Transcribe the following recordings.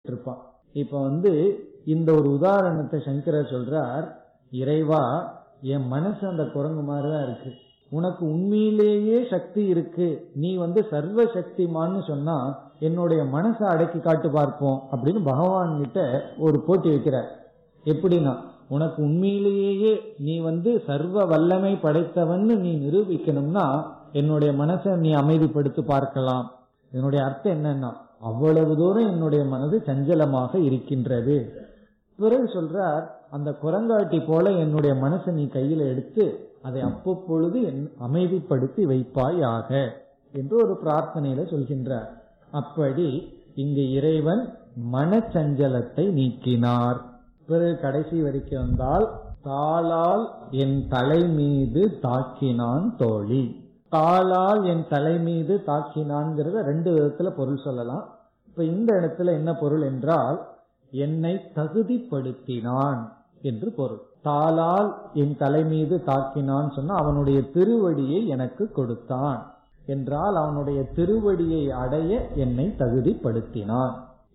இருப்பான் இப்ப வந்து இந்த ஒரு உதாரணத்தை சங்கரர் சொல்றார் இறைவா என் மனசு அந்த குரங்கு மாதிரிதான் இருக்கு உனக்கு உண்மையிலேயே சக்தி இருக்கு நீ வந்து சர்வ சக்திமான்னு சொன்னா என்னுடைய மனசை அடக்கி காட்டு பார்ப்போம் அப்படின்னு பகவான் கிட்ட ஒரு போட்டி வைக்கிறார் எப்படின்னா உனக்கு உண்மையிலேயே நீ வந்து சர்வ வல்லமை படைத்தவன்னு நீ நிரூபிக்கணும்னா என்னுடைய மனசை நீ அமைதிப்படுத்தி பார்க்கலாம் இதனுடைய அர்த்தம் என்னன்னா அவ்வளவு தூரம் என்னுடைய மனது சஞ்சலமாக இருக்கின்றது பிறகு சொல்றார் அந்த குரங்காட்டி போல என்னுடைய மனசை நீ கையில எடுத்து அதை அவ்வப்பொழுது அமைதிப்படுத்தி வைப்பாயாக என்று ஒரு பிரார்த்தனையில சொல்கின்றார் அப்படி இங்கு இறைவன் மனச்சஞ்சலத்தை நீக்கினார் பிறகு கடைசி வரைக்கும் வந்தால் தாளால் என் தலை மீது தாக்கினான் தோழி தாளால் என் தலை மீது தாக்கினான்ங்கிறத ரெண்டு விதத்துல பொருள் சொல்லலாம் இப்ப இந்த இடத்துல என்ன பொருள் என்றால் என்னை தகுதிப்படுத்தினான் என்று பொருள் தாளால் என் தலை மீது தாக்கினான் சொன்னா அவனுடைய திருவடியை எனக்கு கொடுத்தான் என்றால் அவனுடைய திருவடியை அடைய என்னை தகுதிப்படுத்தினான்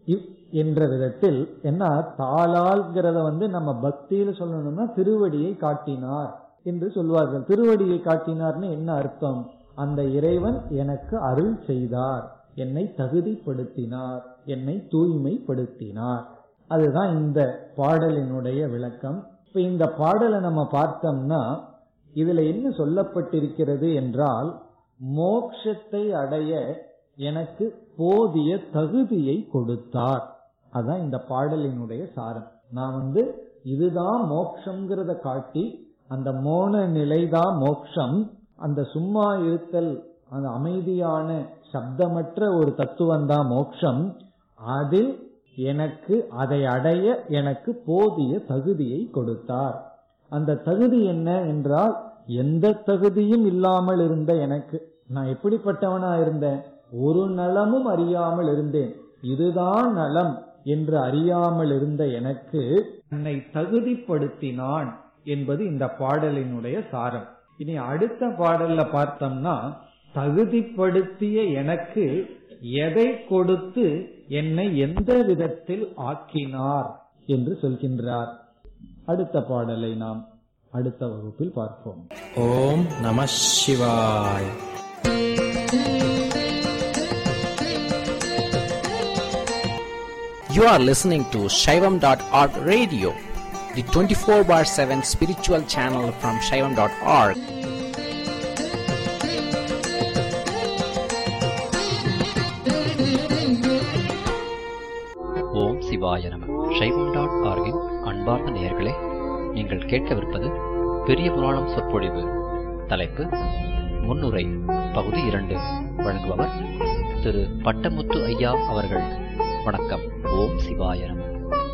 என்ற விதத்தில் என்ன தாளால்கிறத வந்து நம்ம பக்தியில சொல்லணும்னா திருவடியை காட்டினார் என்று சொல்வார்கள் திருவடியை காட்டினார்னு என்ன அர்த்தம் அந்த இறைவன் எனக்கு அருள் செய்தார் என்னை தகுதிப்படுத்தினார் என்னை தூய்மைப்படுத்தினார் அதுதான் இந்த பாடலினுடைய விளக்கம் இப்ப இந்த பாடலை நம்ம பார்த்தோம்னா இதுல என்ன சொல்லப்பட்டிருக்கிறது என்றால் மோக்ஷத்தை அடைய எனக்கு போதிய தகுதியை கொடுத்தார் அதான் இந்த பாடலினுடைய சாரம் நான் வந்து இதுதான் மோக்ஷங்கிறத காட்டி அந்த மோன நிலைதான் மோக்ஷம் அந்த சும்மா இருத்தல் அந்த அமைதியான சப்தமற்ற ஒரு தத்துவம் தான் மோக்ஷம் அதில் எனக்கு அதை அடைய எனக்கு போதிய தகுதியை கொடுத்தார் அந்த தகுதி என்ன என்றால் எந்த தகுதியும் இல்லாமல் இருந்த எனக்கு நான் எப்படிப்பட்டவனா இருந்தேன் ஒரு நலமும் அறியாமல் இருந்தேன் இதுதான் நலம் என்று அறியாமல் இருந்த எனக்கு என்னை தகுதிப்படுத்தினான் என்பது இந்த பாடலினுடைய சாரம் இனி அடுத்த பாடல்ல பார்த்தோம்னா தகுதிப்படுத்திய எனக்கு எதை கொடுத்து என்னை எந்த விதத்தில் ஆக்கினார் என்று சொல்கின்றார் அடுத்த பாடலை நாம் அடுத்த வகுப்பில் பார்ப்போம் ஓம் நம சிவாய் You are listening to Shaivam.org radio, the 24 bar 7 spiritual channel from Shaivam.org. ஓம் சிவாய நம சைவம் டாட் ஆர்கின் அன்பார்ந்த நேயர்களே நீங்கள் கேட்கவிருப்பது பெரிய புராணம் சொற்பொழிவு தலைப்பு முன்னுரை பகுதி இரண்டு வழங்குபவர் திரு பட்டமுத்து ஐயா அவர்கள் வணக்கம் ஓம் சிவாய நம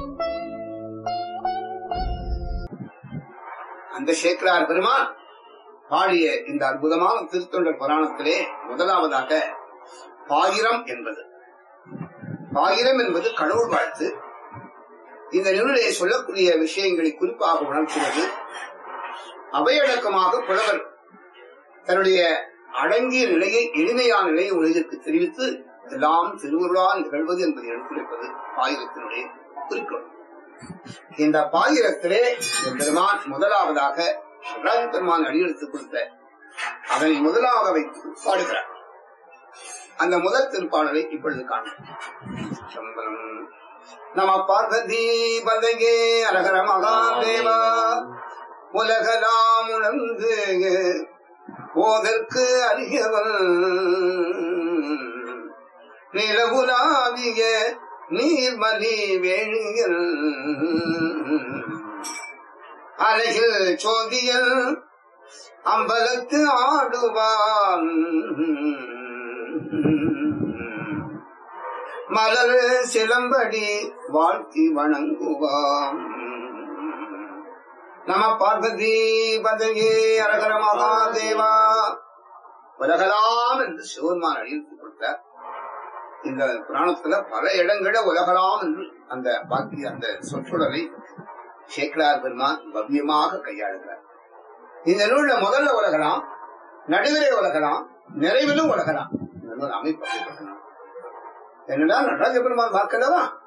அந்த சேக்கரார் பெருமான் பாடிய இந்த அற்புதமான திருத்தொண்டர் புராணத்திலே முதலாவதாக பாயிரம் என்பது பாயிரம் என்பது கடவுள் வாழ்த்து இந்த நூலிலே சொல்லக்கூடிய விஷயங்களை குறிப்பாக உணர்த்துவது அவையடக்கமாக புலவர் தன்னுடைய அடங்கிய நிலையை எளிமையான நிலையை உலகிற்கு தெரிவித்து எல்லாம் திருவுருளால் நிகழ்வது என்பதை எடுத்துரைப்பது பாயிரத்தினுடைய குறிக்கோள் இந்த பாயிரத்திலே பெருமான் முதலாவதாக நடராஜ பெருமான் அடியெடுத்துக் கொடுத்த அதனை முதலாக வைத்து பாடுகிறார் அந்த முதல் திருப்பாடலை இப்பொழுது காணும் நம பார்வதி பதகே அரகர மகாதேவா உலகலாம் உணர்ந்து போதற்கு அறியவன் நிலவுலாவிய நீர்மலி வேணியல் அழகில் சோதியல் அம்பலத்து ஆடுவான் மலர் சிலம்படி வாழ்த்தி வணங்குவான் நம பார்வதி பதவியே அரகர மகாதேவா உலகலாம் என்று சிவருமான் அழித்து கொடுத்தார் இந்த புராணத்துல பல இடங்கள உலகலாம் என்று அந்த பாக்கி அந்த சொற்றொடரை சேக்கலார் பெருமான் பவ்யமாக கையாளுகிறார் இந்த நூல்ல முதல்ல உலகலாம் நடுவிலே உலகலாம் நிறைவிலும் உலகலாம் இந்த நூல் அமைப்பு அப்படிப்பட்ட நூல். என்னடா நடராஜ பெருமான் வாக்கல்லவா